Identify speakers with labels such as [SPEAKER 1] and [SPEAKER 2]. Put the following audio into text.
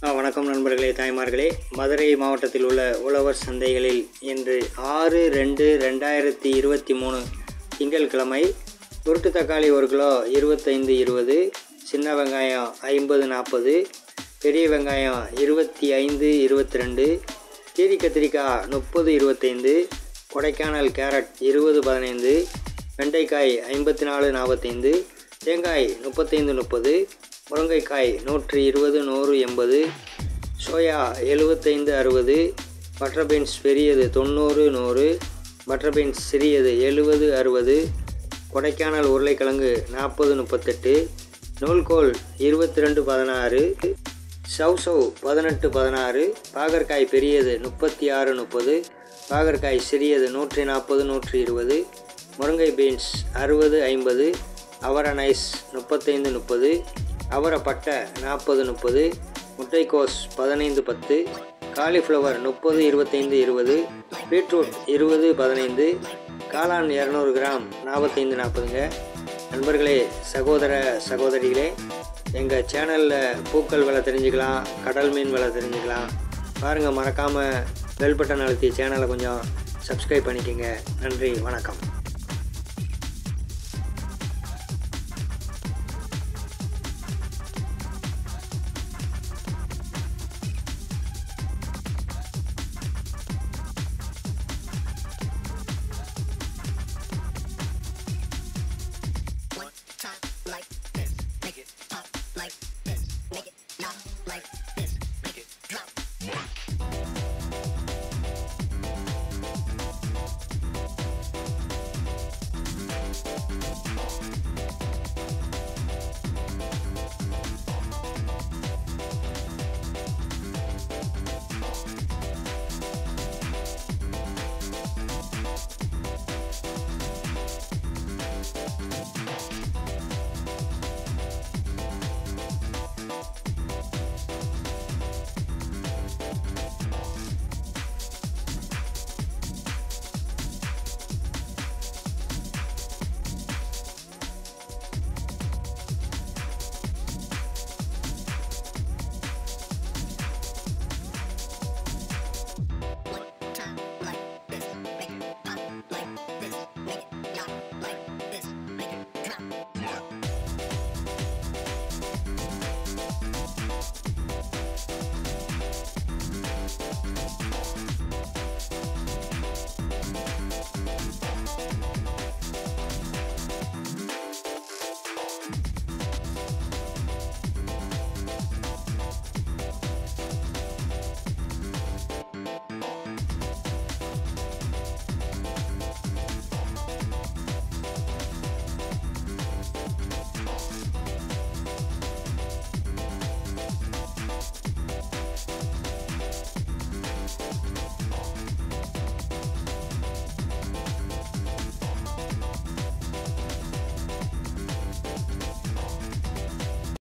[SPEAKER 1] ஆ, வணக்கம் நண்பர்களே தாய்மார்களே மதுரை மாவட்டத்தில் உள்ள உழவர் சந்தைகளில் இன்று ஆறு ரெண்டு ரெண்டாயிரத்தி இருபத்தி மூணு திங்கட்கிழமை உருட்டு தக்காளி ஒரு கிலோ இருபத்தைந்து இருபது சின்ன வெங்காயம் ஐம்பது நாற்பது பெரிய வெங்காயம் இருபத்தி ஐந்து இருபத்தி ரெண்டு கீரி கத்திரிக்காய் முப்பது இருபத்தைந்து கொடைக்கானல் கேரட் இருபது பதினைந்து வெண்டைக்காய் ஐம்பத்தி நாலு நாற்பத்தைந்து தேங்காய் முப்பத்தைந்து முப்பது முருங்கைக்காய் நூற்றி இருபது நூறு எண்பது சோயா எழுபத்தைந்து அறுபது பட்டர் பீன்ஸ் பெரியது தொண்ணூறு நூறு பட்டர் பீன்ஸ் சிறியது எழுபது அறுபது கொடைக்கானல் உருளைக்கிழங்கு நாற்பது முப்பத்தெட்டு நூல்கோல் இருபத்தி ரெண்டு பதினாறு சவ் சவ் பதினெட்டு பதினாறு பாகற்காய் பெரியது முப்பத்தி ஆறு முப்பது பாகற்காய் சிறியது நூற்றி நாற்பது நூற்றி இருபது முருங்கை பீன்ஸ் அறுபது ஐம்பது அவரை நைஸ் முப்பத்தைந்து முப்பது அவரை பட்டை நாற்பது முப்பது முட்டைக்கோஸ் பதினைந்து பத்து காலிஃப்ளவர் முப்பது இருபத்தைந்து இருபது பீட்ரூட் இருபது பதினைந்து காளான் இரநூறு கிராம் நாற்பத்தைந்து நாற்பதுங்க நண்பர்களே சகோதர சகோதரிகளே எங்கள் சேனலில் பூக்கள் விலை தெரிஞ்சுக்கலாம் கடல் மீன் விலை தெரிஞ்சுக்கலாம் பாருங்கள் மறக்காமல் பெல் பட்டன் அழுத்தி சேனலை கொஞ்சம் சப்ஸ்கிரைப் பண்ணிக்கோங்க நன்றி வணக்கம்